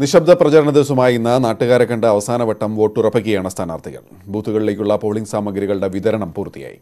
നിശബ്ദ പ്രചരണ ദിവസമായി ഇന്ന് നാട്ടുകാരെ കണ്ട് അവസാനവട്ടം വോട്ടുറപ്പിക്കുകയാണ് സ്ഥാനാർത്ഥികൾ ബൂത്തുകളിലേക്കുള്ള പോളിംഗ് സാമഗ്രികളുടെ വിതരണം പൂർത്തിയായി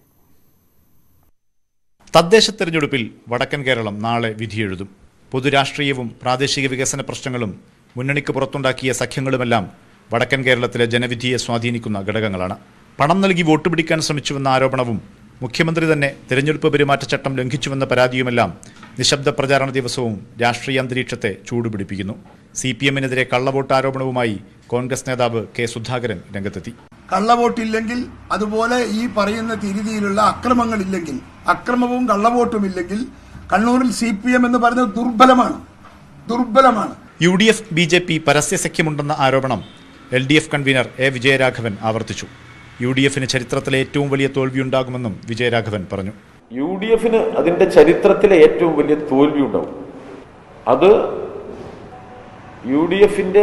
തദ്ദേശ തെരഞ്ഞെടുപ്പിൽ വടക്കൻ കേരളം നാളെ വിധിയെഴുതും പൊതുരാഷ്ട്രീയവും പ്രാദേശിക വികസന പ്രശ്നങ്ങളും മുന്നണിക്ക് പുറത്തുണ്ടാക്കിയ സഖ്യങ്ങളുമെല്ലാം വടക്കൻ കേരളത്തിലെ ജനവിധിയെ സ്വാധീനിക്കുന്ന ഘടകങ്ങളാണ് പണം നൽകി വോട്ട് പിടിക്കാൻ ശ്രമിച്ചുവെന്ന ആരോപണവും മുഖ്യമന്ത്രി തന്നെ തെരഞ്ഞെടുപ്പ് പെരുമാറ്റച്ചട്ടം ലംഘിച്ചുവെന്ന പരാതിയുമെല്ലാം നിശബ്ദ പ്രചാരണ ദിവസവും രാഷ്ട്രീയ അന്തരീക്ഷത്തെ ചൂടുപിടിപ്പിക്കുന്നു സി പി എമ്മിനെതിരെ കള്ളവോട്ട് ആരോപണവുമായി കോൺഗ്രസ് നേതാവ് കെ സുധാകരൻ രംഗത്തെത്തി കള്ളവോട്ടില്ലെങ്കിൽ അതുപോലെ ഈ പറയുന്ന രീതിയിലുള്ള അക്രമങ്ങളില്ലെങ്കിൽ അക്രമവും കള്ളവോട്ടും ഇല്ലെങ്കിൽ കണ്ണൂരിൽ സി പി എം എന്ന് പറയുന്നത് ദുർബലമാണ് ദുർബലമാണ് U D F B J P പരസ്യസഖ്യമുണ്ടെന്ന ആരോപണം L D F convener A Vijayaraghavan ആവർത്തിച്ചു യു ഡി എഫിന് ചരിത്രത്തിലെ ഏറ്റവും വലിയ തോൽവിയുണ്ടാകുമെന്നും വിജയരാഘവൻ പറഞ്ഞു യു ഡി എഫിന് അതിൻ്റെ ചരിത്രത്തിലെ ഏറ്റവും വലിയ തോൽവി ഉണ്ടാവും അത് യു ഡി എഫിൻ്റെ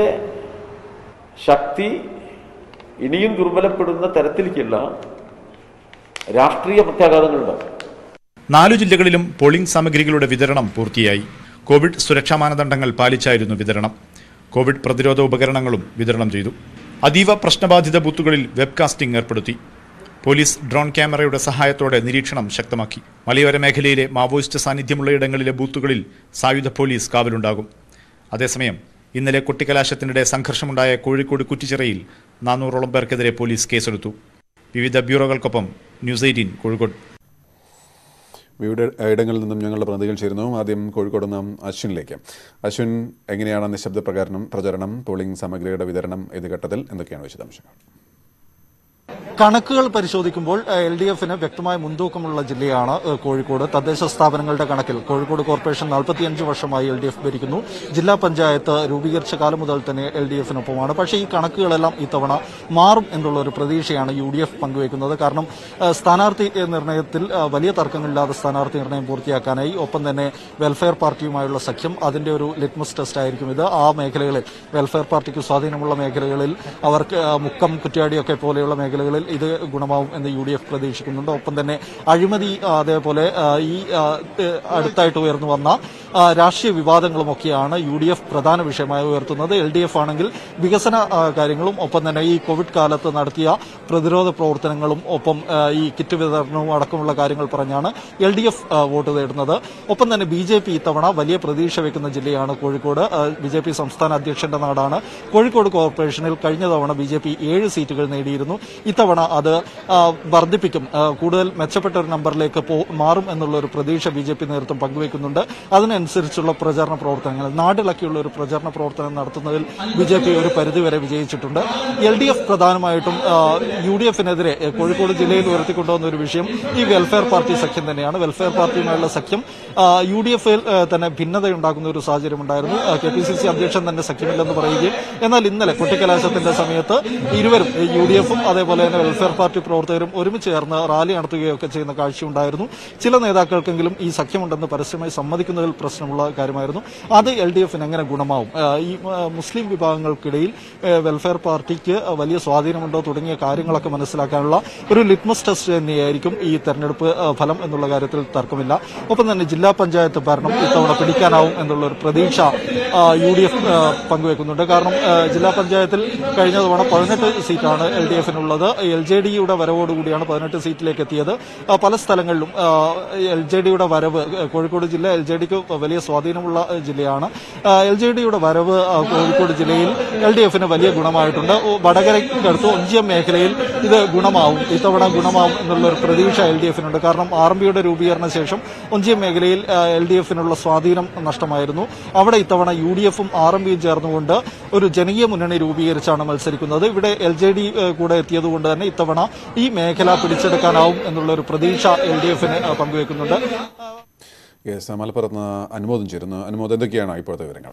ശക്തി ഇനിയും ദുർബലപ്പെടുന്ന തരത്തിലേക്കുള്ള രാഷ്ട്രീയ പ്രത്യാഘാതങ്ങളുണ്ടാവും നാലു ജില്ലകളിലും പോളിംഗ് സാമഗ്രികളുടെ വിതരണം പൂർത്തിയായി കോവിഡ് സുരക്ഷാ മാനദണ്ഡങ്ങൾ പാലിച്ചായിരുന്നു വിതരണം കോവിഡ് പ്രതിരോധ ഉപകരണങ്ങളും വിതരണം ചെയ്തു അതീവ പ്രശ്നബാധിത ബൂത്തുകളിൽ വെബ്കാസ്റ്റിംഗ് ഏർപ്പെടുത്തി പോലീസ് ഡ്രോൺ ക്യാമറയുടെ സഹായത്തോടെ നിരീക്ഷണം ശക്തമാക്കി മലയോര മേഖലയിലെ മാവോയിസ്റ്റ് സാന്നിധ്യമുള്ള ഇടങ്ങളിലെ ബൂത്തുകളിൽ സായുധ പോലീസ് കാവലുണ്ടാകും അതേസമയം ഇന്നലെ കൊട്ടിക്കലാശത്തിനിടെ സംഘർഷമുണ്ടായ കോഴിക്കോട് കുറ്റിച്ചിറയിൽ നാനൂറോളം പേർക്കെതിരെ പോലീസ് കേസെടുത്തു വിവിധ ബ്യൂറോകൾക്കൊപ്പം ന്യൂസ് എയ്റ്റീൻ കോഴിക്കോട് വിവിധ ഇടങ്ങളിൽ നിന്നും ഞങ്ങളുടെ പ്രതിനിധികൾ ചേരുന്നു ആദ്യം കോഴിക്കോട് നിന്നും അശ്വിനിലേക്ക് അശ്വിൻ എങ്ങനെയാണ് നിശബ്ദ പ്രചാരണം പ്രചരണം പോളിംഗ് സാമഗ്രിയുടെ വിതരണം ഏത് ഘട്ടത്തിൽ എന്തൊക്കെയാണ് വിശദാംശങ്ങൾ കണക്കുകൾ പരിശോധിക്കുമ്പോൾ എൽ ഡി എഫിന് വ്യക്തമായ മുൻതൂക്കമുള്ള ജില്ലയാണ് ഏഹ്, കോഴിക്കോട് തദ്ദേശ സ്ഥാപനങ്ങളുടെ കണക്കിൽ കോഴിക്കോട് കോർപ്പറേഷൻ നാൽപ്പത്തിയഞ്ച് വർഷമായി എൽ ഡി എഫ് ഭരിക്കുന്നു ജില്ലാ പഞ്ചായത്ത് രൂപീകരിച്ച കാലം മുതൽ തന്നെ എൽ ഡി എഫിനൊപ്പമാണ് പക്ഷേ ഈ കണക്കുകളെല്ലാം ഇത്തവണ മാറും എന്നുള്ള ഒരു പ്രതീക്ഷയാണ് യു ഡി എഫ് പങ്കുവയ്ക്കുന്നത് കാരണം ഏഹ്, സ്ഥാനാർത്ഥി നിർണയത്തിൽ ഏഹ്, വലിയ തർക്കങ്ങളില്ലാതെ സ്ഥാനാർത്ഥി നിർണയം പൂർത്തിയാക്കാനായി ഒപ്പം തന്നെ വെൽഫെയർ പാർട്ടിയുമായുള്ള സഖ്യം അതിന്റെ ഒരു ലിറ്റ്മസ് ടെസ്റ്റ് ആയിരിക്കും ഇത് ആ മേഖലകളിൽ വെൽഫെയർ പാർട്ടിക്ക് സ്വാധീനമുള്ള മേഖലകളിൽ അവർക്ക് ഏഹ്, മുക്കം കുറ്റ്യാടിയൊക്കെ പോലെയുള്ള മേഖലകളിൽ ഇത് ഗുണമാവും എന്ന് യു ഡി എഫ് പ്രതീക്ഷിക്കുന്നുണ്ട് ഒപ്പം തന്നെ അഴിമതി ആ, അതേപോലെ ആ, ഈ ആ, ഏഹ്, അടുത്തായിട്ട് ഉയർന്നു വന്ന ആ, രാഷ്ട്രീയ വിവാദങ്ങളുമൊക്കെയാണ് യു ഡി എഫ് പ്രധാന വിഷയമായി ഉയർത്തുന്നത് എൽ ഡി എഫ് ആണെങ്കിൽ വികസന ആ, കാര്യങ്ങളും ഒപ്പം തന്നെ ഈ കോവിഡ് കാലത്ത് നടത്തിയ പ്രതിരോധ പ്രവർത്തനങ്ങളും ഒപ്പം ആ, ഈ കിറ്റ് വിതരണവും അടക്കമുള്ള കാര്യങ്ങൾ പറഞ്ഞാണ് എൽ ഡി എഫ് വോട്ട് തേടുന്നത് ഒപ്പം തന്നെ ബി ജെ പി ഇത്തവണ വലിയ പ്രതീക്ഷ വെക്കുന്ന ജില്ലയാണ് കോഴിക്കോട് ബി ജെ പി സംസ്ഥാന അധ്യക്ഷന്റെ നാടാണ് കോഴിക്കോട് കോർപ്പറേഷനിൽ കഴിഞ്ഞ തവണ ബി ജെ പി ഏഴ് സീറ്റുകൾ നേടിയിരുന്നു ഇത്തവണ അത് ആ, വർദ്ധിപ്പിക്കും ആ, കൂടുതൽ മെച്ചപ്പെട്ട ഒരു നമ്പറിലേക്ക് പോ- മാറും എന്നുള്ള ഒരു പ്രതീക്ഷ ബി ജെ പി നേതൃത്വം പങ്കുവെക്കുന്നുണ്ട് അതിനനുസരിച്ചുള്ള പ്രചാരണ പ്രവർത്തനങ്ങൾ നാടിളക്കിയുള്ള ഒരു പ്രചാരണ പ്രവർത്തനം നടത്തുന്നതിൽ ബി ജെ പി ഒരു പരിധിവരെ വിജയിച്ചിട്ടുണ്ട് എൽ ഡി എഫ് പ്രധാനമായിട്ടും ആ, യു ഡി എഫിനെതിരെ ഏ, കോഴിക്കോട് ജില്ലയിൽ ഉയർത്തിക്കൊണ്ടുവന്ന ഒരു വിഷയം ഈ വെൽഫെയർ പാർട്ടി സഖ്യം തന്നെയാണ് വെൽഫെയർ പാർട്ടിയുമായുള്ള സഖ്യം ആ, യു ഡി എഫിൽ ആ, തന്നെ ഭിന്നതയുണ്ടാക്കുന്ന ഒരു സാഹചര്യം ഉണ്ടായിരുന്നു ആ, കെ പി സി സി അധ്യക്ഷൻ തന്നെ സഖ്യമില്ലെന്ന് പറയുകയും എന്നാൽ ഇന്നലെ കൊട്ടിക്കലാശത്തിന്റെ സമയത്ത് ഇരുവരും ഈ യു ഡി എഫും അതേപോലെ തന്നെ വെൽഫെയർ പാർട്ടി പ്രവർത്തകരും ഒരുമിച്ച് ചേർന്ന് റാലി നടത്തുകയൊക്കെ ചെയ്യുന്ന കാഴ്ചയുണ്ടായിരുന്നു ചില നേതാക്കൾക്കെങ്കിലും ഈ സഖ്യമുണ്ടെന്ന് പരസ്യമായി സമ്മതിക്കുന്നതിൽ പ്രശ്നമുള്ള കാര്യമായിരുന്നു അത് എൽ ഡി എഫിന് എങ്ങനെ ഗുണമാവും ആ, ഈ ആ, മുസ്ലിം വിഭാഗങ്ങൾക്കിടയിൽ ആ, വെൽഫെയർ പാർട്ടിക്ക് വലിയ സ്വാധീനമുണ്ടോ തുടങ്ങിയ കാര്യങ്ങളൊക്കെ മനസ്സിലാക്കാനുള്ള ഒരു ലിറ്റ്മസ് ടെസ്റ്റ് തന്നെയായിരിക്കും ഈ തെരഞ്ഞെടുപ്പ് ആ, ഫലം എന്നുള്ള കാര്യത്തിൽ തർക്കമില്ല ഒപ്പം തന്നെ ജില്ലാ പഞ്ചായത്ത് ഭരണം ഇത്തവണ പിടിക്കാനാവും എന്നുള്ള ഒരു പ്രതീക്ഷ യു ഡി എഫ് പങ്കുവെക്കുന്നുണ്ട് കാരണം ആ, ജില്ലാ പഞ്ചായത്തിൽ കഴിഞ്ഞ തവണ പതിനെട്ട് സീറ്റാണ് എൽ ഡി എഫിനുള്ളത് എൽ ജെ ഡിയുടെ വരവോടുകൂടിയാണ് പതിനെട്ട് സീറ്റിലേക്ക് എത്തിയത് ആ, പല സ്ഥലങ്ങളിലും എൽ ജെ ഡിയുടെ വരവ് ആ, കോഴിക്കോട് ജില്ല എൽ ജെ ഡിക്ക് വലിയ സ്വാധീനമുള്ള ആ, ജില്ലയാണ് എൽ ജെ ഡിയുടെ വരവ് ആ, കോഴിക്കോട് ജില്ലയിൽ എൽ ഡി എഫിന് വലിയ ഗുണമായിട്ടുണ്ട് ഓ, വടകരയ്ക്കടുത്ത് ഒഞ്ചിയം മേഖലയിൽ ഇത് ഗുണമാവും ഇത്തവണ ഗുണമാവും എന്നുള്ള ഒരു പ്രതീക്ഷ എൽ ഡി എഫിനുണ്ട് കാരണം ആർ എം പിയുടെ രൂപീകരണ ശേഷം ഒഞ്ചിയം മേഖലയിൽ എൽ ഡി എഫിനുള്ള സ്വാധീനം നഷ്ടമായിരുന്നു അവിടെ ഇത്തവണ യു ഡി എഫും ആർ എം പിയും ചേർന്നുകൊണ്ട് ഒരു ജനകീയ മുന്നണി രൂപീകരിച്ചാണ് മത്സരിക്കുന്നത് ഇവിടെ എൽ ജെ ഡി കൂടെ എത്തിയതുകൊണ്ട് തന്നെ ഇത്തവണ ഈ മേഖല പിടിച്ചെടുക്കാനാവും എന്നുള്ള ഒരു പ്രതീക്ഷ എൽ ഡി എഫിന് പങ്കുവെക്കുന്നുണ്ട് യെസ് മലപ്പുറത്ത് നിന്ന് അനുമോദം ചേരുന്നു അനുമോദം എന്തൊക്കെയാണ് ഇപ്പോഴത്തെ വിവരങ്ങൾ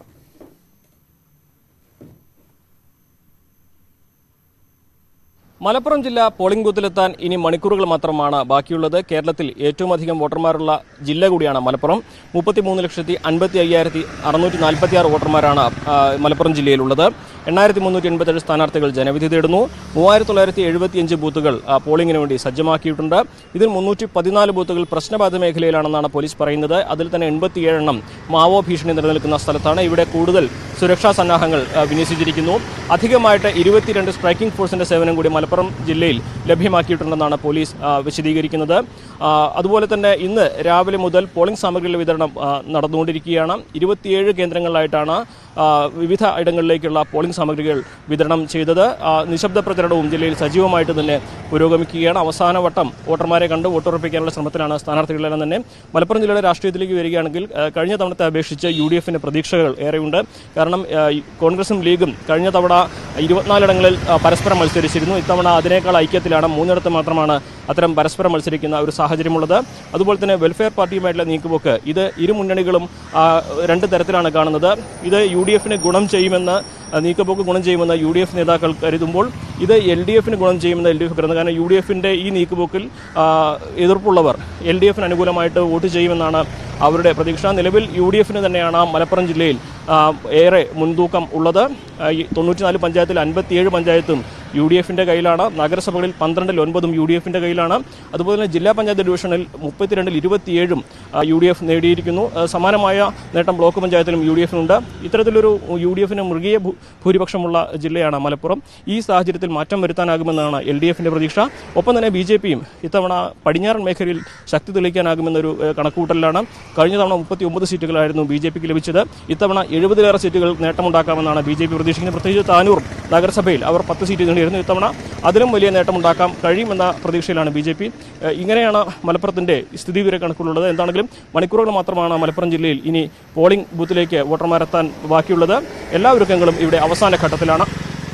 മലപ്പുറം ജില്ല പോളിംഗ് ബൂത്തിലെത്താൻ ഇനി മണിക്കൂറുകൾ മാത്രമാണ് ബാക്കിയുള്ളത് കേരളത്തിൽ ഏറ്റവും അധികം വോട്ടർമാരുള്ള ജില്ല കൂടിയാണ് മലപ്പുറം മുപ്പത്തിമൂന്ന് ലക്ഷത്തി അൻപത്തി അയ്യായിരത്തി അറുന്നൂറ്റി നാൽപ്പത്തി ആറ് വോട്ടർമാരാണ് ആ, മലപ്പുറം ജില്ലയിലുള്ളത് എണ്ണായിരത്തി മുന്നൂറ്റി എൺപത്തേഴ് സ്ഥാനാർത്ഥികൾ ജനവിധി തേടുന്നു മൂവായിരത്തി തൊള്ളായിരത്തി എഴുപത്തിയഞ്ച് ബൂത്തുകൾ ആ, പോളിംഗിന് വേണ്ടി സജ്ജമാക്കിയിട്ടുണ്ട് ഇതിൽ മുന്നൂറ്റി പതിനാല് ബൂത്തുകൾ പ്രശ്നബാധിത മേഖലയിലാണെന്നാണ് പോലീസ് പറയുന്നത് അതിൽ തന്നെ എൺപത്തിയേഴെണ്ണം മാവോ ഭീഷണി നിലനിൽക്കുന്ന സ്ഥലത്താണ് ഇവിടെ കൂടുതൽ സുരക്ഷാ സന്നാഹങ്ങൾ ആ, വിന്യസിച്ചിരിക്കുന്നു അധികമായിട്ട് ഇരുപത്തിരണ്ട് സ്ട്രൈക്കിംഗ് ഫോഴ്സിന്റെ സേവനം കൂടി മലപ്പുറം ജില്ലയിൽ ലഭ്യമാക്കിയിട്ടുണ്ടെന്നാണ് പോലീസ് ആ, വിശദീകരിക്കുന്നത് ആ, അതുപോലെ തന്നെ ഇന്ന് രാവിലെ മുതൽ പോളിംഗ് സാമഗ്രികളുടെ വിതരണം ആ, നടന്നുകൊണ്ടിരിക്കുകയാണ് ഇരുപത്തിയേഴ് കേന്ദ്രങ്ങളിലായിട്ടാണ് ആ, വിവിധ ഇടങ്ങളിലേക്കുള്ള പോളിംഗ് സാമഗ്രികൾ വിതരണം ചെയ്തത് ആ, നിശബ്ദ പ്രചരണവും ജില്ലയിൽ സജീവമായിട്ട് തന്നെ പുരോഗമിക്കുകയാണ് അവസാന വട്ടം വോട്ടർമാരെ കണ്ട് വോട്ടുറപ്പിക്കാനുള്ള ശ്രമത്തിലാണ് സ്ഥാനാർത്ഥികളെല്ലാം തന്നെ മലപ്പുറം ജില്ലയുടെ രാഷ്ട്രീയത്തിലേക്ക് വരികയാണെങ്കിൽ ആ, കഴിഞ്ഞ തവണത്തെ അപേക്ഷിച്ച് യു ഡി എഫിന് പ്രതീക്ഷകൾ ഏറെയുണ്ട് കാരണം ആ, ഈ കോൺഗ്രസും ലീഗും കഴിഞ്ഞ തവണ ഇരുപത്തിനാലിടങ്ങളിൽ ആ, പരസ്പരം മത്സരിച്ചിരുന്നു ഇത്തവണ അതിനേക്കാൾ ഐക്യത്തിലാണ് മൂന്നിടത്ത് മാത്രമാണ് അത്തരം പരസ്പരം മത്സരിക്കുന്ന ഒരു സാഹചര്യമുള്ളത് അതുപോലെ തന്നെ വെൽഫെയർ പാർട്ടിയുമായിട്ടുള്ള നീക്കുപോക്ക് ഇത് ഇരു മുന്നണികളും ആ, രണ്ട് തരത്തിലാണ് കാണുന്നത് ഇത് യു ഡി എഫിന് ഗുണം ചെയ്യുമെന്ന് ആ, നീക്കുപോക്ക് ഗുണം ചെയ്യുമെന്ന് യു ഡി എഫ് നേതാക്കൾ കരുതുമ്പോൾ ഇത് എൽ ഡി എഫിന് ഗുണം ചെയ്യുമെന്ന് എൽ ഡി എഫ് കരുതുന്നു കാരണം യു ഡി എഫിൻ്റെ ഈ നീക്കുപോക്കിൽ ആ, എതിർപ്പുള്ളവർ എൽ ഡി എഫിന് അനുകൂലമായിട്ട് വോട്ട് ചെയ്യുമെന്നാണ് അവരുടെ പ്രതീക്ഷ നിലവിൽ യു ഡി എഫിന് തന്നെയാണ് മലപ്പുറം ജില്ലയിൽ ആ, ഏറെ മുൻതൂക്കം ഉള്ളത് ആ, ഈ തൊണ്ണൂറ്റിനാല് പഞ്ചായത്തിൽ അൻപത്തിയേഴ് പഞ്ചായത്തും യു ഡി എഫിൻ്റെ കയ്യിലാണ് നഗരസഭകളിൽ പന്ത്രണ്ടിൽ ഒൻപതും യു ഡി എഫിൻ്റെ കയ്യിലാണ് അതുപോലെ തന്നെ ജില്ലാ പഞ്ചായത്ത് ഡിവിഷനിൽ മുപ്പത്തിരണ്ടിൽ ഇരുപത്തിയേഴും യു ഡി എഫ് നേടിയിരിക്കുന്നു ആ, സമാനമായ നേട്ടം ബ്ലോക്ക് പഞ്ചായത്തിലും യു ഡി എഫിനുണ്ട് ഇത്തരത്തിലൊരു യു ഡി എഫിന് മൃഗീയ ഭൂ- ഭൂരിപക്ഷമുള്ള ജില്ലയാണ് മലപ്പുറം ഈ സാഹചര്യത്തിൽ മാറ്റം വരുത്താനാകുമെന്നാണ് എൽ ഡി എഫിൻ്റെ പ്രതീക്ഷ ഒപ്പം തന്നെ ബി ജെ പിയും ഇത്തവണ പടിഞ്ഞാറൻ മേഖലയിൽ ശക്തി തെളിയിക്കാനാകുമെന്നൊരു ഏഹ്, കണക്കുകൂട്ടലാണ് കഴിഞ്ഞ തവണ മുപ്പത്തി ഒമ്പത് സീറ്റുകളായിരുന്നു ബി ജെ പിക്ക് ലഭിച്ചത് ഇത്തവണ എഴുപതിലേറെ സീറ്റുകൾ നേട്ടമുണ്ടാക്കാമെന്നാണ് ബി ജെ പി പ്രതീക്ഷിക്കുന്നത് പ്രത്യേകിച്ച് താനൂർ നഗരസഭയിൽ അവർ പത്ത് സീറ്റ് നേടിയിരുന്നു ഇത്തവണ അതിലും വലിയ നേട്ടമുണ്ടാക്കാം കഴിയുമെന്ന പ്രതീക്ഷയിലാണ് ബി ജെ പി ഇങ്ങനെയാണ് മലപ്പുറത്തിന്റെ സ്ഥിതിവിവര കണക്കുള്ളത് എന്താണെങ്കിലും മണിക്കൂറുകൾ മാത്രമാണ് മലപ്പുറം ജില്ലയിൽ ഇനി പോളിംഗ് ബൂത്തിലേക്ക് വോട്ടർമാരെത്താൻ ബാക്കിയുള്ളത് എല്ലാ ഒരുക്കങ്ങളും ഇവിടെ അവസാന ഘട്ടത്തിലാണ്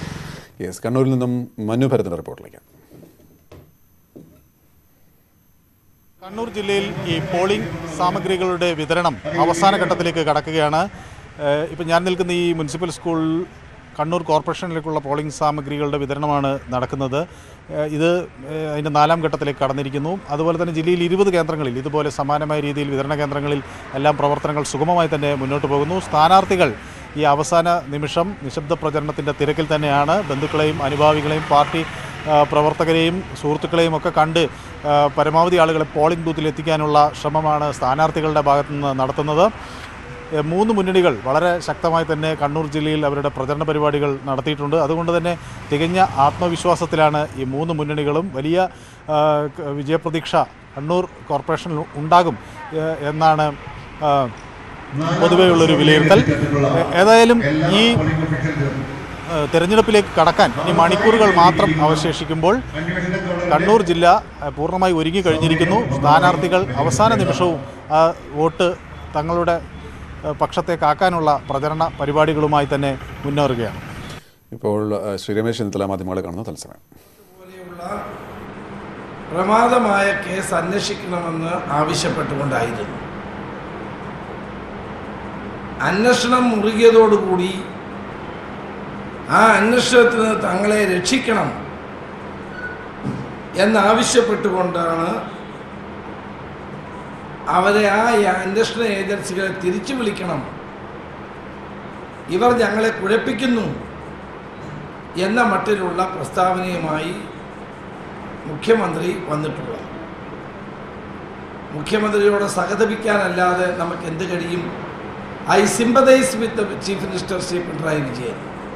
യെസ് കണ്ണൂരിൽ നിന്നും മനു ഭരത്തിന്റെ റിപ്പോർട്ടിലേക്ക് കണ്ണൂർ ജില്ലയിൽ ഈ പോളിംഗ് സാമഗ്രികളുടെ വിതരണം അവസാന ഘട്ടത്തിലേക്ക് കടക്കുകയാണ് ഏഹ് ഇപ്പം ഞാൻ നിൽക്കുന്ന ഈ മുനിസിപ്പൽ സ്കൂൾ കണ്ണൂർ കോർപ്പറേഷനിലേക്കുള്ള പോളിംഗ് സാമഗ്രികളുടെ വിതരണമാണ് നടക്കുന്നത് ഏഹ് ഇത് ഏഹ് അതിൻ്റെ നാലാം ഘട്ടത്തിലേക്ക് കടന്നിരിക്കുന്നു അതുപോലെ തന്നെ ജില്ലയിൽ ഇരുപത് കേന്ദ്രങ്ങളിൽ ഇതുപോലെ സമാനമായ രീതിയിൽ വിതരണ കേന്ദ്രങ്ങളിൽ എല്ലാം പ്രവർത്തനങ്ങൾ സുഗമമായി തന്നെ മുന്നോട്ട് പോകുന്നു സ്ഥാനാർത്ഥികൾ ഈ അവസാന നിമിഷം നിശബ്ദ പ്രചരണത്തിൻ്റെ തിരക്കിൽ തന്നെയാണ് ബന്ധുക്കളെയും അനുഭാവികളെയും പാർട്ടി ആ, പ്രവർത്തകരെയും സുഹൃത്തുക്കളെയും ഒക്കെ കണ്ട് ആ, പരമാവധി ആളുകളെ പോളിംഗ് ബൂത്തിൽ എത്തിക്കാനുള്ള ശ്രമമാണ് സ്ഥാനാർത്ഥികളുടെ ഭാഗത്തു നിന്ന് നടത്തുന്നത് ഏ, മൂന്ന് മുന്നണികൾ വളരെ ശക്തമായി തന്നെ കണ്ണൂർ ജില്ലയിൽ അവരുടെ പ്രചരണ പരിപാടികൾ നടത്തിയിട്ടുണ്ട് അതുകൊണ്ട് തന്നെ തികഞ്ഞ ആത്മവിശ്വാസത്തിലാണ് ഈ മൂന്ന് മുന്നണികളും വലിയ ആ, ക- വിജയപ്രതീക്ഷ കണ്ണൂർ കോർപ്പറേഷനിൽ ഉണ്ടാകും ഏ, എന്നാണ് ആ, പൊതുവെയുള്ളൊരു വിലയിരുത്തൽ ഏ- ഏതായാലും ഈ ഏഹ് തെരഞ്ഞെടുപ്പിലേക്ക് കടക്കാൻ ഇനി മണിക്കൂറുകൾ മാത്രം അവശേഷിക്കുമ്പോൾ കണ്ണൂർ ജില്ല ഏഹ് പൂർണ്ണമായി ഒരുങ്ങി കഴിഞ്ഞിരിക്കുന്നു സ്ഥാനാർത്ഥികൾ അവസാന നിമിഷവും ആ വോട്ട് തങ്ങളുടെ ഏഹ് പക്ഷത്തേക്കാക്കാനുള്ള പ്രചരണ പരിപാടികളുമായി തന്നെ മുന്നേറുകയാണ് ഇപ്പോൾ ആ, ശ്രീ രമേശ് ചെന്നിത്തല മാധ്യമങ്ങളെ കാണുന്നു തത്സമയം പോലെയുള്ള പ്രമാദമായ കേസ് അന്വേഷിക്കണമെന്ന് ആവശ്യപ്പെട്ടുകൊണ്ടായിരുന്നു അന്വേഷണം മുറുകിയതോടുകൂടി ആ അന്വേഷണത്തിൽ നിന്ന് തങ്ങളെ രക്ഷിക്കണം എന്നാവശ്യപ്പെട്ടുകൊണ്ടാണ് അവരെ ആ അന്വേഷണ ഏജൻസികളെ തിരിച്ചു വിളിക്കണം ഇവർ ഞങ്ങളെ കുഴപ്പിക്കുന്നു എന്ന മട്ടിലുള്ള പ്രസ്താവനയുമായി മുഖ്യമന്ത്രി വന്നിട്ടുള്ളത് മുഖ്യമന്ത്രിയോട് സഹതപിക്കാനല്ലാതെ നമുക്ക് എന്ത് കഴിയും I sympathise with chief minister Shri Pinarayi Vijayan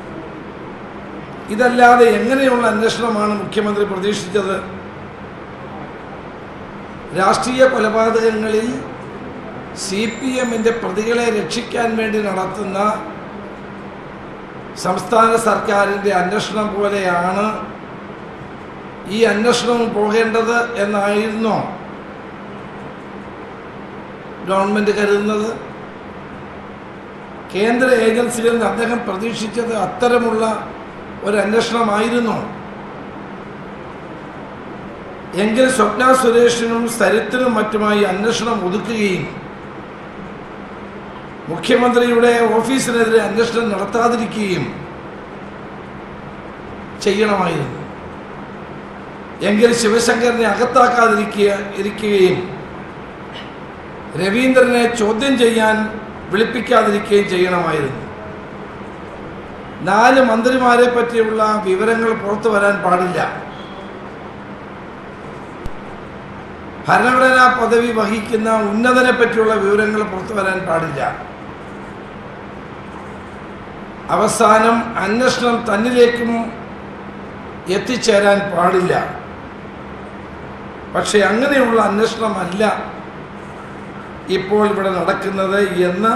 ഇതല്ലാതെ എങ്ങനെയുള്ള അന്വേഷണമാണ് മുഖ്യമന്ത്രി പ്രതീക്ഷിച്ചത് രാഷ്ട്രീയ കൊലപാതകങ്ങളിൽ സി പി എമ്മിൻ്റെ പ്രതികളെ രക്ഷിക്കാൻ വേണ്ടി നടത്തുന്ന സംസ്ഥാന സർക്കാരിൻ്റെ അന്വേഷണം പോലെയാണ് ഈ അന്വേഷണം പോകേണ്ടത് എന്നായിരുന്നോ ഗവൺമെൻറ് കരുതുന്നത് കേന്ദ്ര ഏജൻസികളിൽ നിന്ന് അദ്ദേഹം പ്രതീക്ഷിച്ചത് അത്തരമുള്ള ഒരു അന്വേഷണമായിരുന്നോ എങ്കിൽ സ്വപ്ന സുരേഷിനും സരിത്തിനും മറ്റുമായി അന്വേഷണം ഒതുക്കുകയും മുഖ്യമന്ത്രിയുടെ ഓഫീസിനെതിരെ അന്വേഷണം നടത്താതിരിക്കുകയും ചെയ്യണമായിരുന്നു എങ്കിൽ ശിവശങ്കരനെ അകത്താക്കാതിരിക്കുക ഇരിക്കുകയും രവീന്ദ്രനെ ചോദ്യം ചെയ്യാൻ വിളിപ്പിക്കാതിരിക്കുകയും ചെയ്യണമായിരുന്നു നാല് മന്ത്രിമാരെ പറ്റിയുള്ള വിവരങ്ങൾ പുറത്തു വരാൻ പാടില്ല ഭരണഘടനാ പദവി വഹിക്കുന്ന ഉന്നതനെ പറ്റിയുള്ള വിവരങ്ങൾ പുറത്തു വരാൻ പാടില്ല അവസാനം അന്വേഷണം തന്നിലേക്കും എത്തിച്ചേരാൻ പാടില്ല പക്ഷെ അങ്ങനെയുള്ള അന്വേഷണമല്ല ഇപ്പോൾ ഇവിടെ നടക്കുന്നത് എന്ന്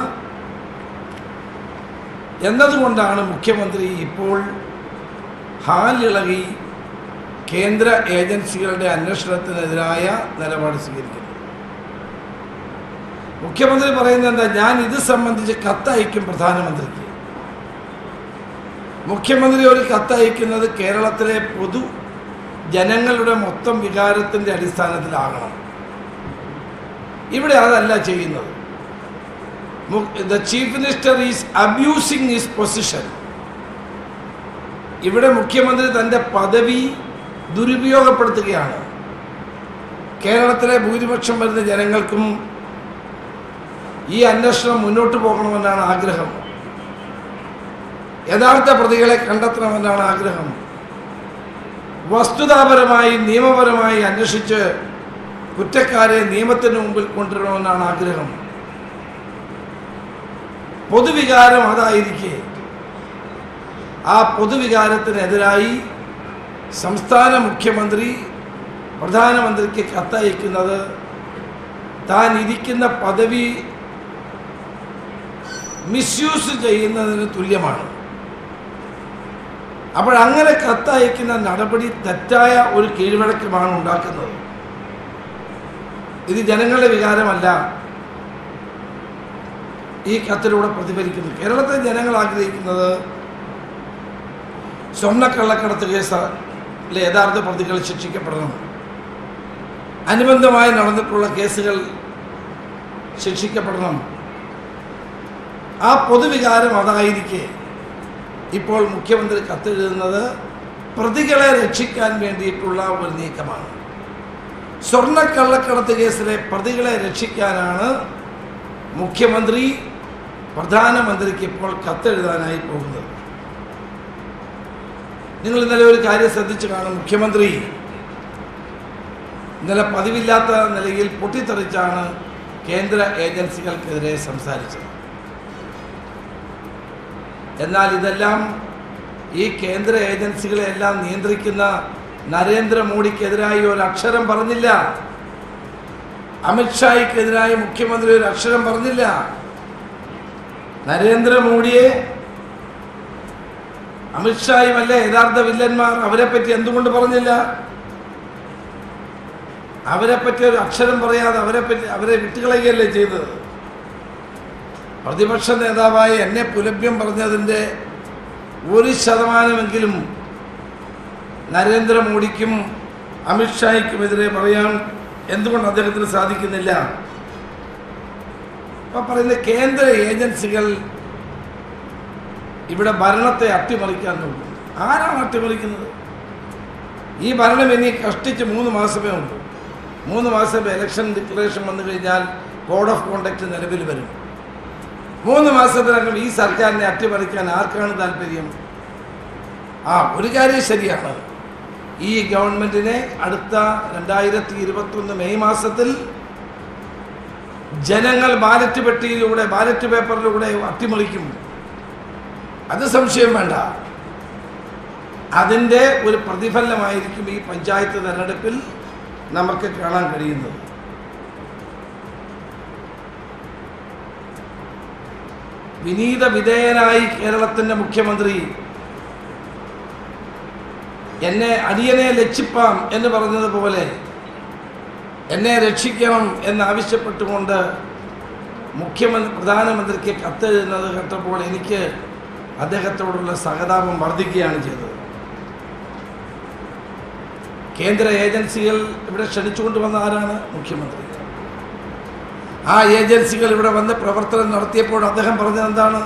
എന്നതുകൊണ്ടാണ് മുഖ്യമന്ത്രി ഇപ്പോൾ ഹാലിളകി കേന്ദ്ര ഏജൻസികളുടെ അന്വേഷണത്തിനെതിരായ നിലപാട് സ്വീകരിക്കുന്നത് മുഖ്യമന്ത്രി പറയുന്നത് എന്താ ഞാൻ ഇത് സംബന്ധിച്ച് കത്തയക്കും പ്രധാനമന്ത്രിക്ക് മുഖ്യമന്ത്രി ഒരു കത്തയക്കുന്നത് കേരളത്തിലെ പൊതു ജനങ്ങളുടെ മൊത്തം വികാരത്തിൻ്റെ അടിസ്ഥാനത്തിലാകണം ഇവിടെ അതല്ല ചെയ്യുന്നത് the chief minister is abusing his position ഇവിടെ മുഖ്യമന്ത്രി തൻ്റെ പദവി ദുരുപയോഗപ്പെടുത്തുകയാണ് കേരളത്തിലെ ഭൂരിപക്ഷം വരുന്ന ജനങ്ങൾക്കും ഈ അന്വേഷണം മുന്നോട്ട് പോകണമെന്നാണ് ആഗ്രഹം യഥാർത്ഥ പ്രതികളെ കണ്ടെത്തണമെന്നാണ് ആഗ്രഹം വസ്തുതാപരമായി നിയമപരമായി അന്വേഷിച്ച് കുറ്റക്കാരെ നിയമത്തിന് മുമ്പിൽ കൊണ്ടുവരണമെന്നാണ് ആഗ്രഹം പൊതുവികാരം അതായിരിക്കെ ആ പൊതുവികാരത്തിനെതിരായി സംസ്ഥാന മുഖ്യമന്ത്രി പ്രധാനമന്ത്രിക്ക് കത്തയക്കുന്നത് താൻ ഇരിക്കുന്ന പദവി മിസ്യൂസ് ചെയ്യുന്നതിന് തുല്യമാണ് അപ്പോൾ അങ്ങനെ കത്തയക്കുന്ന നടപടി തെറ്റായ ഒരു കീഴ്വഴക്കമാണ് ഉണ്ടാക്കുന്നത് ഇത് ജനങ്ങളുടെ വികാരമല്ല ഈ കത്തിലൂടെ പ്രതിഫലിക്കുന്നു കേരളത്തിലെ ജനങ്ങൾ ആഗ്രഹിക്കുന്നത് സ്വർണ്ണക്കള്ളക്കടത്ത് കേസിലെ യഥാർത്ഥ പ്രതികൾ ശിക്ഷിക്കപ്പെടണം അനുബന്ധമായി നടന്നിട്ടുള്ള കേസുകൾ ശിക്ഷിക്കപ്പെടണം ആ പൊതുവികാരം അതായിരിക്കെ ഇപ്പോൾ മുഖ്യമന്ത്രി കത്തെഴുതുന്നത് പ്രതികളെ രക്ഷിക്കാൻ വേണ്ടിയിട്ടുള്ള ഒരു നീക്കമാണ് സ്വർണ്ണക്കള്ളക്കടത്ത് കേസിലെ പ്രതികളെ രക്ഷിക്കാനാണ് മുഖ്യമന്ത്രി പ്രധാനമന്ത്രിക്ക് ഇപ്പോൾ കത്തെഴുതാനായി പോകുന്നത് നിങ്ങൾ ഇന്നലെ ഒരു കാര്യം ശ്രദ്ധിച്ചു കാണും മുഖ്യമന്ത്രി ഇന്നലെ പതിവില്ലാത്ത നിലയിൽ പൊട്ടിത്തെറിച്ചാണ് കേന്ദ്ര ഏജൻസികൾക്കെതിരെ സംസാരിച്ചത് എന്നാൽ ഇതെല്ലാം ഈ കേന്ദ്ര ഏജൻസികളെല്ലാം നിയന്ത്രിക്കുന്ന നരേന്ദ്രമോദിക്കെതിരായി ഒരു അക്ഷരം പറഞ്ഞില്ല അമിത്ഷായ്ക്കെതിരായി മുഖ്യമന്ത്രി ഒരു അക്ഷരം പറഞ്ഞില്ല നരേന്ദ്രമോദിയെ അമിത്ഷായുമല്ല യഥാർത്ഥ വില്ലന്മാർ അവരെ പറ്റി എന്തുകൊണ്ട് പറഞ്ഞില്ല അവരെ പറ്റി ഒരു അക്ഷരം പറയാതെ അവരെ പറ്റി അവരെ വിട്ടുകളയുകയല്ലേ ചെയ്തത് പ്രതിപക്ഷ നേതാവായ എന്നെ പുലഭ്യം പറഞ്ഞതിൻ്റെ ഒരു ശതമാനമെങ്കിലും നരേന്ദ്രമോദിക്കും അമിത്ഷായ്ക്കുമെതിരെ പറയാൻ എന്തുകൊണ്ട് അദ്ദേഹത്തിന് സാധിക്കുന്നില്ല അപ്പൊ പറയുന്ന കേന്ദ്ര ഏജൻസികൾ ഇവിടെ ഭരണത്തെ അട്ടിമറിക്കാൻ നോക്കും ആരാണ് അട്ടിമറിക്കുന്നത് ഈ ഭരണം ഇനി കഷ്ടിച്ച് മൂന്ന് മാസമേ ഉള്ളൂ മൂന്ന് മാസം ഇലക്ഷൻ ഡിക്ലറേഷൻ വന്നു കഴിഞ്ഞാൽ കോഡ് ഓഫ് കോണ്ടക്ട് നിലവിൽ വരും മൂന്ന് മാസത്തിനകം ഈ സർക്കാരിനെ അട്ടിമറിക്കാൻ ആർക്കാണ് താല്പര്യം ആ ഒരു കാര്യം ശരിയാണ് ഈ ഗവൺമെന്റിനെ അടുത്ത രണ്ടായിരത്തി ഇരുപത്തൊന്ന് മെയ് മാസത്തിൽ ജനങ്ങൾ ബാലറ്റ് പെട്ടിയിലൂടെ ബാലറ്റ് പേപ്പറിലൂടെ അട്ടിമറിക്കും അത് സംശയം വേണ്ട അതിൻ്റെ ഒരു പ്രതിഫലനമായിരിക്കും ഈ പഞ്ചായത്ത് തെരഞ്ഞെടുപ്പിൽ നമുക്ക് കാണാൻ കഴിയുന്നത് വിനീത വിധേയനായി കേരളത്തിൻ്റെ മുഖ്യമന്ത്രി എന്നെ അടിയനെ ലക്ഷിപ്പാം എന്ന് പറഞ്ഞതുപോലെ എന്നെ രക്ഷിക്കണം എന്നാവശ്യപ്പെട്ടുകൊണ്ട് മുഖ്യമന്ത്രി പ്രധാനമന്ത്രിക്ക് കത്തെഴുതുന്നത് കേട്ടപ്പോൾ എനിക്ക് അദ്ദേഹത്തോടുള്ള സഹതാപം വർദ്ധിക്കുകയാണ് ചെയ്തത് കേന്ദ്ര ഏജൻസികൾ ഇവിടെ ക്ഷണിച്ചുകൊണ്ട് വന്ന ആരാണ് മുഖ്യമന്ത്രി ആ ഏജൻസികൾ ഇവിടെ വന്ന് പ്രവർത്തനം നടത്തിയപ്പോൾ അദ്ദേഹം പറഞ്ഞത് എന്താണ്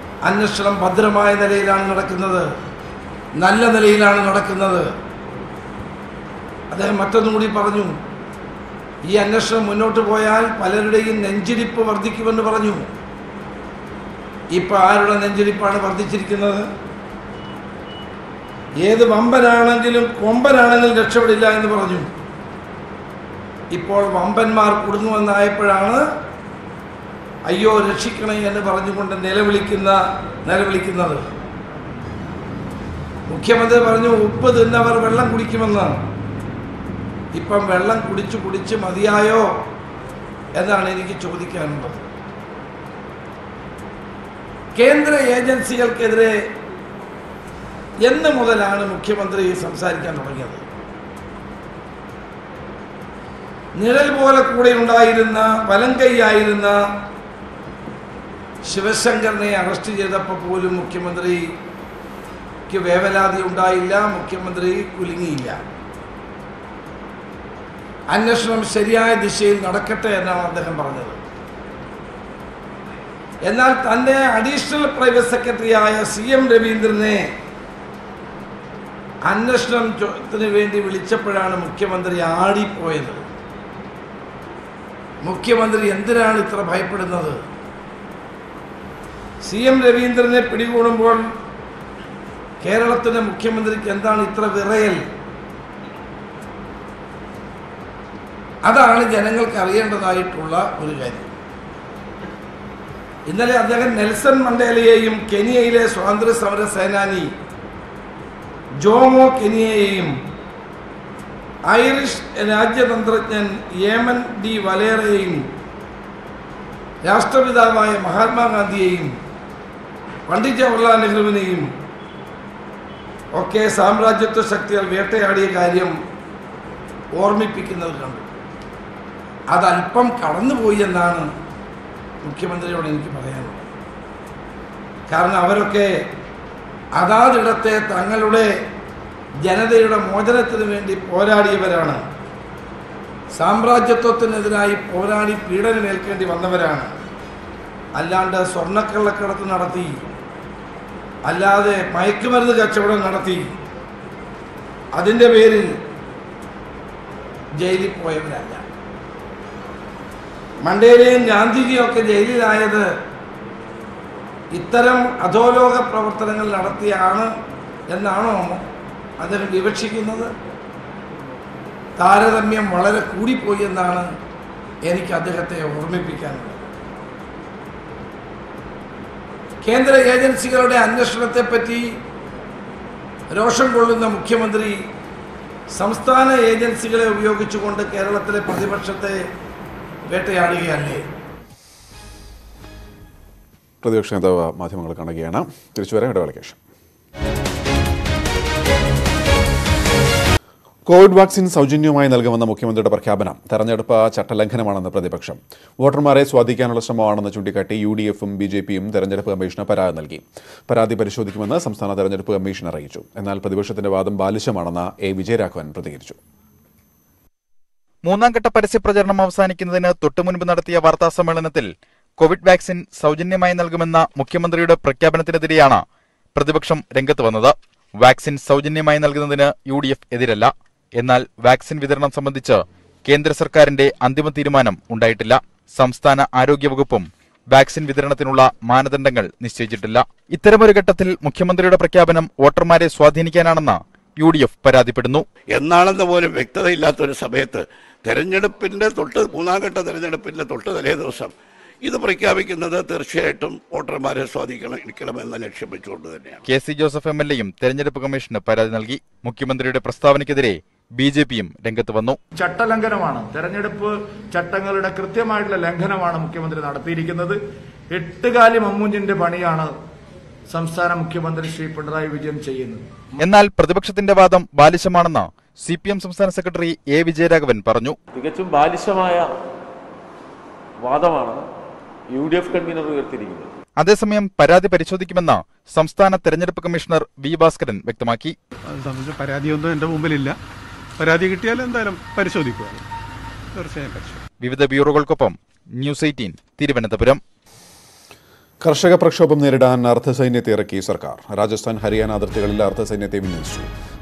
അന്വേഷണം ഭദ്രമായ നിലയിലാണ് നടക്കുന്നത് നല്ല നിലയിലാണ് നടക്കുന്നത് അദ്ദേഹം മറ്റൊന്നും കൂടി പറഞ്ഞു ഈ അന്വേഷണം മുന്നോട്ട് പോയാൽ പലരുടെയും നെഞ്ചിടിപ്പ് വർദ്ധിക്കുമെന്ന് പറഞ്ഞു ഇപ്പൊ ആരുടെ നെഞ്ചിടിപ്പാണ് വർദ്ധിച്ചിരിക്കുന്നത് ഏത് വമ്പനാണെങ്കിലും കൊമ്പനാണെങ്കിലും രക്ഷപ്പെടില്ല എന്ന് പറഞ്ഞു ഇപ്പോൾ വമ്പന്മാർ കുടുങ്ങുമെന്നായപ്പോഴാണ് അയ്യോ രക്ഷിക്കണേ എന്ന് പറഞ്ഞുകൊണ്ട് നിലവിളിക്കുന്ന നിലവിളിക്കുന്നത് മുഖ്യമന്ത്രി പറഞ്ഞു ഉപ്പ് തിന്നവർ വെള്ളം കുടിക്കുമെന്ന് ഇപ്പം വെള്ളം കുടിച്ച് കുടിച്ച് മതിയായോ എന്നാണ് എനിക്ക് ചോദിക്കാനുള്ളത് കേന്ദ്ര ഏജൻസികൾക്കെതിരെ എന്ന് മുതലാണ് മുഖ്യമന്ത്രി സംസാരിക്കാൻ തുടങ്ങിയത് നിഴൽ പോലെ കൂടെ ഉണ്ടായിരുന്ന വലങ്കൈയായിരുന്ന ശിവശങ്കറിനെ അറസ്റ്റ് ചെയ്തപ്പോൾ പോലും മുഖ്യമന്ത്രിക്ക് വേവലാതി ഉണ്ടായില്ല മുഖ്യമന്ത്രി കുലുങ്ങിയില്ല അന്വേഷണം ശരിയായ ദിശയിൽ നടക്കട്ടെ എന്നാണ് അദ്ദേഹം പറഞ്ഞത് എന്നാൽ തന്റെ അഡീഷണൽ പ്രൈവറ്റ് സെക്രട്ടറിയായ സി എം രവീന്ദ്രനെ അന്വേഷണത്തിന് വേണ്ടി വിളിച്ചപ്പോഴാണ് മുഖ്യമന്ത്രി ആടിപ്പോയത് മുഖ്യമന്ത്രി എന്തിനാണ് ഇത്ര ഭയപ്പെടുന്നത് സി എം രവീന്ദ്രനെ പിടികൂടുമ്പോൾ കേരളത്തിലെ മുഖ്യമന്ത്രിക്ക് എന്താണ് ഇത്ര വിറയൽ അതാണ് ജനങ്ങൾക്ക് അറിയേണ്ടതായിട്ടുള്ള ഒരു കാര്യം ഇന്നലെ അദ്ദേഹം നെൽസൺ മണ്ടേലയെയും കെനിയയിലെ സ്വാതന്ത്ര്യ സമര സേനാനി ജോമോ കെനിയയെയും ഐറിഷ് രാജ്യതന്ത്രജ്ഞൻ യേമൻ ഡി വലേറയെയും രാഷ്ട്രപിതാവായ മഹാത്മാഗാന്ധിയെയും പണ്ഡിറ്റ് ജവഹർലാൽ നെഹ്റുവിനെയും ഒക്കെ സാമ്രാജ്യത്വ ശക്തികൾ വേട്ടയാടിയ കാര്യം ഓർമ്മിപ്പിക്കുന്നത് കണ്ടു അതല്പം കടന്നുപോയി എന്നാണ് മുഖ്യമന്ത്രിയോട് എനിക്ക് പറയാനുള്ളത് കാരണം അവരൊക്കെ അതാതിടത്തെ തങ്ങളുടെ ജനതയുടെ മോചനത്തിന് വേണ്ടി പോരാടിയവരാണ് സാമ്രാജ്യത്വത്തിനെതിരായി പോരാടി പീഡനമേൽക്കേണ്ടി വന്നവരാണ് അല്ലാണ്ട് സ്വർണ്ണക്കള്ളക്കടത്ത് നടത്തി അല്ലാതെ മയക്കുമരുന്ന് കച്ചവടം നടത്തി അതിൻ്റെ പേരിൽ ജയിലിൽ പോയവരല്ല മണ്ടേലയും ഗാന്ധിജിയും ഒക്കെ ജയിലിലായത് ഇത്തരം അധോലോക പ്രവർത്തനങ്ങൾ നടത്തിയാണ് എന്നാണോ അദ്ദേഹം വിവക്ഷിക്കുന്നത് താരതമ്യം വളരെ കൂടിപ്പോയി എന്നാണ് എനിക്ക് അദ്ദേഹത്തെ ഓർമ്മിപ്പിക്കാനുള്ളത് കേന്ദ്ര ഏജൻസികളുടെ അന്വേഷണത്തെപ്പറ്റി രോഷം കൊള്ളുന്ന മുഖ്യമന്ത്രി സംസ്ഥാന ഏജൻസികളെ ഉപയോഗിച്ചുകൊണ്ട് കേരളത്തിലെ പ്രതിപക്ഷത്തെ വേട്ടയാടുകയല്ലേ പ്രതിപക്ഷ നേതാവ് മാധ്യമങ്ങൾ കാണുകയാണ് തിരിച്ചു വരാം ഇടവേളയ്ക്ക് ശേഷം കോവിഡ് വാക്സിൻ സൗജന്യമായി നൽകുമെന്ന മുഖ്യമന്ത്രിയുടെ പ്രഖ്യാപനം തെരഞ്ഞെടുപ്പ് ചട്ടലംഘനമാണെന്ന് പ്രതിപക്ഷം വോട്ടർമാരെ സ്വാധീനിക്കാനുള്ള ശ്രമമാണെന്ന് ചൂണ്ടിക്കാട്ടി യു ഡി എഫും ബി ജെ പിയും തെരഞ്ഞെടുപ്പ് കമ്മീഷന് പരാതി നൽകി പരാതി പരിശോധിക്കുമെന്ന് സംസ്ഥാന തെരഞ്ഞെടുപ്പ് കമ്മീഷൻ അറിയിച്ചു എന്നാൽ പ്രതിപക്ഷത്തിന്റെ വാദം ബാലിശമാണെന്ന് എ വിജയരാഘവൻ പ്രതികരിച്ചു മൂന്നാം ഘട്ട പരസ്യപ്രചരണം അവസാനിക്കുന്നതിന് തൊട്ടുമുൻപ് നടത്തിയ വാർത്താ സമ്മേളനത്തിൽ കോവിഡ് വാക്സിൻ സൗജന്യമായി നൽകുമെന്ന മുഖ്യമന്ത്രിയുടെ പ്രഖ്യാപനത്തിനെതിരെയാണ് പ്രതിപക്ഷം രംഗത്ത് വന്നത് വാക്സിൻ സൗജന്യമായി നൽകുന്നതിന് യു ഡി എഫ് എതിരല്ല എന്നാൽ വാക്സിൻ വിതരണം സംബന്ധിച്ച് കേന്ദ്ര സർക്കാരിന്റെ അന്തിമ തീരുമാനം ഉണ്ടായിട്ടില്ല സംസ്ഥാന ആരോഗ്യവകുപ്പും വാക്സിൻ വിതരണത്തിനുള്ള മാനദണ്ഡങ്ങൾ നിശ്ചയിച്ചിട്ടില്ല ഇത്തരമൊരു ഘട്ടത്തിൽ മുഖ്യമന്ത്രിയുടെ പ്രഖ്യാപനം വോട്ടർമാരെ സ്വാധീനിക്കാനാണെന്ന് യു ഡി എഫ് പരാതിപ്പെടുന്നു എന്നാണെന്ന് പോലും വ്യക്തതയില്ലാത്തൊരു സമയത്ത് തെരഞ്ഞെടുപ്പിന്റെ തൊട്ട് മൂന്നാം ഘട്ട തെരഞ്ഞെടുപ്പിന്റെ തൊട്ട് തലേ ദിവസം ഇത് പ്രഖ്യാപിക്കുന്നത് തീർച്ചയായിട്ടും വോട്ടർമാരെ സ്വാധീനിക്കണമെന്ന ലക്ഷ്യം വെച്ചുകൊണ്ട് തന്നെയാണ് K C Joseph M L എയും തെരഞ്ഞെടുപ്പ് കമ്മീഷന് പരാതി നൽകി മുഖ്യമന്ത്രിയുടെ പ്രസ്താവനയ്ക്കെതിരെ ബി ജെ പിയും രംഗത്ത് വന്നു ചട്ടലംഘനമാണ് തെരഞ്ഞെടുപ്പ് ചട്ടങ്ങളുടെ കൃത്യമായിട്ടുള്ള ലംഘനമാണ് മുഖ്യമന്ത്രി നടത്തിയിരിക്കുന്നത് എട്ടുകാലി മമ്മൂഞ്ഞിന്റെ പണിയാണ് സംസ്ഥാന മുഖ്യമന്ത്രി ശ്രീ പിണറായി വിജയൻ ചെയ്യുന്നത് എന്നാൽ പ്രതിപക്ഷത്തിന്റെ വാദം ബാലിശമാണെന്ന് സി പി എം സംസ്ഥാന സെക്രട്ടറി എ വിജയരാഘവൻ പറഞ്ഞു തികച്ചും ബാലിശമായ വാദമാണ് യു ഡി എഫ് കൺവീനർ ഉയർത്തിയിരിക്കുന്നത് അതേസമയം പരാതി പരിശോധിക്കുമെന്ന് സംസ്ഥാന തെരഞ്ഞെടുപ്പ് കമ്മീഷണർ വി ഭാസ്കരൻ വ്യക്തമാക്കി അത് സംബന്ധിച്ച പരാതിയൊന്നും എൻ്റെ മുമ്പിലില്ല പരാതി കിട്ടിയാൽ എന്തായാലും പരിശോധിക്കുക തീർച്ചയായും പരിശോധിക്കും വിവിധ ബ്യൂറോകൾക്കൊപ്പം ന്യൂസ് എയ്റ്റീൻ തിരുവനന്തപുരം കർഷക പ്രക്ഷോഭം നേരിടാൻ അർദ്ധസൈന്യത്തെ ഇറക്കി സർക്കാർ രാജസ്ഥാൻ ഹരിയാന അതിർത്തികളിൽ അർദ്ധസൈന്യത്തെ വിന്യസിച്ചു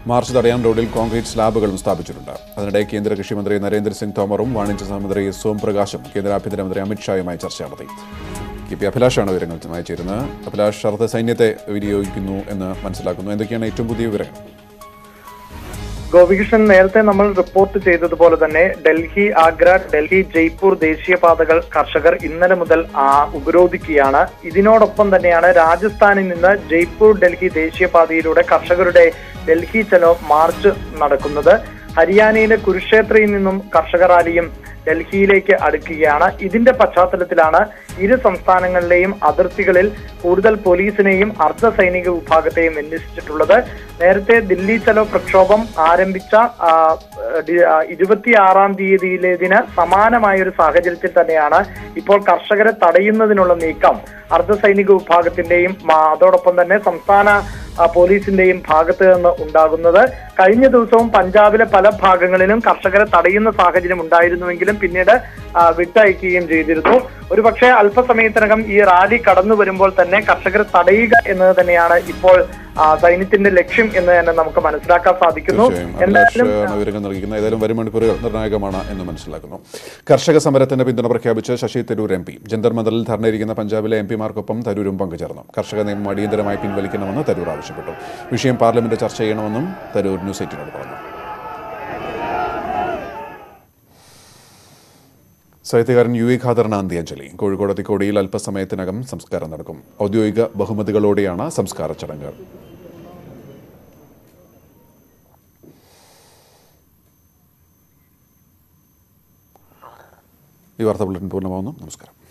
മാർച്ച് തടയാൻ റോഡിൽ കോൺക്രീറ്റ് സ്ലാബുകളും സ്ഥാപിച്ചിട്ടുണ്ട് അതിനിടെ കേന്ദ്ര കൃഷിമന്ത്രി നരേന്ദ്രസിംഗ് തോമറും വാണിജ്യ സഹമന്ത്രി സോം പ്രകാശും കേന്ദ്ര ആഭ്യന്തരമന്ത്രി അമിത്ഷായുമായി ചർച്ച നടത്തി കെ പി അഭിലാഷാണ് വിവരങ്ങളുമായി ചേരുന്നത് അഭിലാഷ് അർദ്ധ സൈന്യത്തെ വിനിയോഗിക്കുന്നു എന്ന് മനസ്സിലാക്കുന്നു എന്തൊക്കെയാണ് ഏറ്റവും പുതിയ വിവരങ്ങൾ ഗോപികൃഷ്ണൻ നേരത്തെ നമ്മൾ റിപ്പോർട്ട് ചെയ്തതുപോലെ തന്നെ ഡൽഹി ആഗ്ര ഡൽഹി ജയ്പൂർ ദേശീയപാതകൾ കർഷകർ ഇന്നലെ മുതൽ ആ, ഉപരോധിക്കുകയാണ് ഇതിനോടൊപ്പം തന്നെയാണ് രാജസ്ഥാനിൽ നിന്ന് ജയ്പൂർ ഡൽഹി ദേശീയപാതയിലൂടെ കർഷകരുടെ ഡൽഹി ചലോ മാർച്ച് നടക്കുന്നത് ഹരിയാനയിലെ കുരുക്ഷേത്രയിൽ നിന്നും കർഷക റാലിയും ഡൽഹിയിലേക്ക് അടുക്കുകയാണ് ഇതിന്റെ പശ്ചാത്തലത്തിലാണ് ഇരു സംസ്ഥാനങ്ങളിലെയും അതിർത്തികളിൽ കൂടുതൽ പോലീസിനെയും അർദ്ധ സൈനിക വിഭാഗത്തെയും വിന്യസിച്ചിട്ടുള്ളത് നേരത്തെ ദില്ലി ചലോ പ്രക്ഷോഭം ആരംഭിച്ച ആ, ഡി- ആ, ഇരുപത്തിയാറാം തീയതിയിലേതിന് സമാനമായ ഒരു സാഹചര്യത്തിൽ തന്നെയാണ് ഇപ്പോൾ കർഷകരെ തടയുന്നതിനുള്ള നീക്കം അർദ്ധ സൈനിക വിഭാഗത്തിന്റെയും മാ- അതോടൊപ്പം തന്നെ സംസ്ഥാന ആ, പോലീസിന്റെയും ഭാഗത്ത് നിന്ന് ഉണ്ടാകുന്നത് കഴിഞ്ഞ ദിവസവും പഞ്ചാബിലെ പല ഭാഗങ്ങളിലും കർഷകരെ തടയുന്ന സാഹചര്യം ഉണ്ടായിരുന്നുവെങ്കിലും പിന്നീട് ആ, വിട്ടയക്കുകയും ചെയ്തിരുന്നു ഒരുപക്ഷെ അല്പസമയത്തിനകം ഈ റാലി കടന്നു വരുമ്പോൾ തന്നെ കർഷകരെ തടയുക എന്നത് തന്നെയാണ് ഇപ്പോൾ ആ, സൈന്യത്തിന്റെ ലക്ഷ്യം എന്ന് തന്നെ നമുക്ക് മനസ്സിലാക്കാൻ സാധിക്കുന്നു തീർച്ചയായും അഭിലാഷ് ആണ് വിവരങ്ങൾ നൽകിക്കുന്നത് ഏതായാലും വരും മണിക്കൂറുകൾ നിർണായകമാണ് എന്ന് മനസ്സിലാക്കുന്നു കർഷക സമരത്തിന് പിന്തുണ പ്രഖ്യാപിച്ച് ശശി തരൂർ എം പി ജന്തർ മന്ദറിൽ ധർണയിരിക്കുന്ന പഞ്ചാബിലെ എം പിമാർക്കൊപ്പം തരൂരും പങ്കുചേർന്നു കർഷക നിയമം അടിയന്തരമായി പിൻവലിക്കണമെന്ന് തരൂർ ആവശ്യപ്പെട്ടു വിഷയം പാർലമെന്റ് ചർച്ച ചെയ്യണമെന്നും തരൂർ ന്യൂസ് എയ്റ്റിനോട് പറഞ്ഞു സാഹിത്യകാരൻ യു എ ഖാദറിന് അന്ത്യാഞ്ജലി കോഴിക്കോട് തിക്കോടിയിൽ അല്പസമയത്തിനകം സംസ്കാരം നടക്കും ഔദ്യോഗിക ബഹുമതികളോടെയാണ് സംസ്കാര ചടങ്ങുകൾ ഈ വാർത്താ ബുള്ളറ്റിൻ പൂർണ്ണമാവുന്നു നമസ്കാരം